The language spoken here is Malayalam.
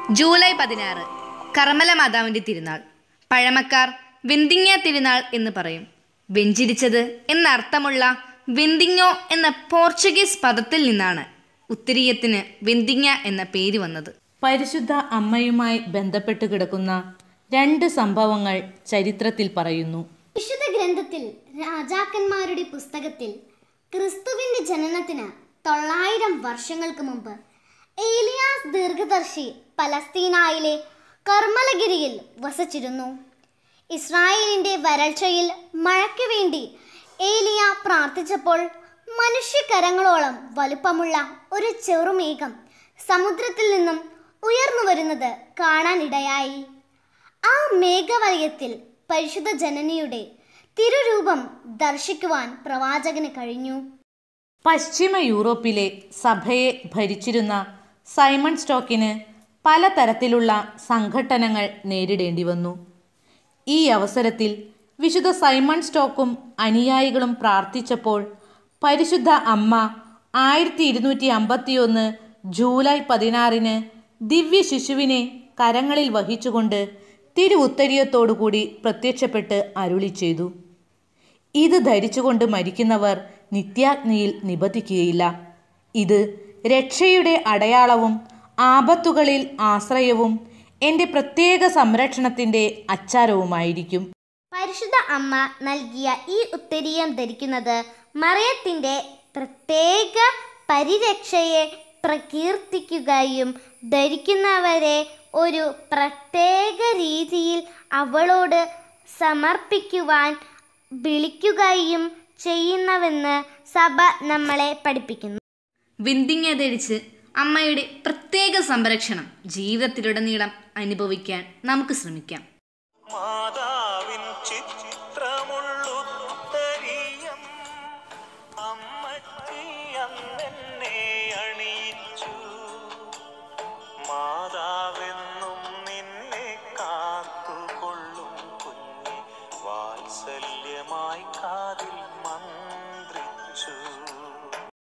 ജൂലൈ പതിനാറ് കർമ്മല മാതാവിൻ്റെ തിരുനാൾ പഴമക്കാർ വെന്തിങ്ങ തിരുനാൾ എന്ന് പറയും വെഞ്ചിരിച്ചത് എന്നർത്ഥമുള്ള വെന്തിങ്ങോ എന്ന പോർച്ചുഗീസ് പദത്തിൽ നിന്നാണ് ഉത്തരീയത്തിന് വെന്തിങ്ങ എന്ന പേര് വന്നത് പരിശുദ്ധ അമ്മയുമായി ബന്ധപ്പെട്ട് കിടക്കുന്ന രണ്ട് സംഭവങ്ങൾ ചരിത്രത്തിൽ പറയുന്നു വിശുദ്ധ ഗ്രന്ഥത്തിൽ രാജാക്കന്മാരുടെ പുസ്തകത്തിൽ ക്രിസ്തുവിന്റെ ജനനത്തിന് തൊള്ളായിരം വർഷങ്ങൾക്ക് മുമ്പ് ഏലിയാസ് ദീർഘദർശി പലസ്തീനായിലെ കർമ്മലഗിരിയിൽ വസിച്ചിരുന്നു ഇസ്രായേലിന്റെ വരൾച്ചയിൽ മഴയ്ക്ക് വേണ്ടി ഏലിയ പ്രാർത്ഥിച്ചപ്പോൾ മനുഷ്യകരങ്ങളോളം വലുപ്പമുള്ള ഒരു ചെറുമേഘം സമുദ്രത്തിൽ നിന്നും ഉയർന്നു വരുന്നത് കാണാനിടയായി ആ മേഘവലയത്തിൽ പരിശുദ്ധ ജനനിയുടെ തിരുരൂപം ദർശിക്കുവാൻ പ്രവാചകന് കഴിഞ്ഞു പശ്ചിമ യൂറോപ്പിലെ സഭയെ ഭരിച്ചിരുന്ന സൈമൺ സ്റ്റോക്കിന് പലതരത്തിലുള്ള സംഘട്ടനങ്ങൾ നേരിടേണ്ടി വന്നു ഈ അവസരത്തിൽ വിശുദ്ധ സൈമൺ സ്റ്റോക്കും അനുയായികളും പ്രാർത്ഥിച്ചപ്പോൾ പരിശുദ്ധ അമ്മ ആയിരത്തി ഇരുന്നൂറ്റി അമ്പത്തിയൊന്ന് ജൂലൈ പതിനാറിന് ദിവ്യ ശിശുവിനെ കരങ്ങളിൽ വഹിച്ചുകൊണ്ട് തിരുവുത്തരീയത്തോടുകൂടി പ്രത്യക്ഷപ്പെട്ട് അരുളി ചെയ്തു ഇത് ധരിച്ചുകൊണ്ട് മരിക്കുന്നവർ നിത്യാഗ്നിയിൽ നിബന്ധിക്കുകയില്ല ഇത് രക്ഷയുടെ അടയാളവും ആപത്തുകളിൽ ആശ്രയവും എൻ്റെ പ്രത്യേക സംരക്ഷണത്തിൻ്റെ അച്ചാരവുമായിരിക്കും പരിശുദ്ധ അമ്മ നൽകിയ ഈ ഉത്തരീയം ധരിക്കുന്നത് മറിയത്തിന്റെ പ്രത്യേക പരിരക്ഷയെ പ്രകീർത്തിക്കുകയും ധരിക്കുന്നവരെ ഒരു പ്രത്യേക രീതിയിൽ അവളോട് സമർപ്പിക്കുവാൻ വിളിക്കുകയും ചെയ്യുന്നവെന്ന് സഭ നമ്മളെ പഠിപ്പിക്കുന്നു വെന്തിങ്ങ ധരിച്ച് അമ്മയുടെ പ്രത്യേക സംരക്ഷണം ജീവിതത്തിലുടനീളം അനുഭവിക്കാൻ നമുക്ക് ശ്രമിക്കാം മാതാ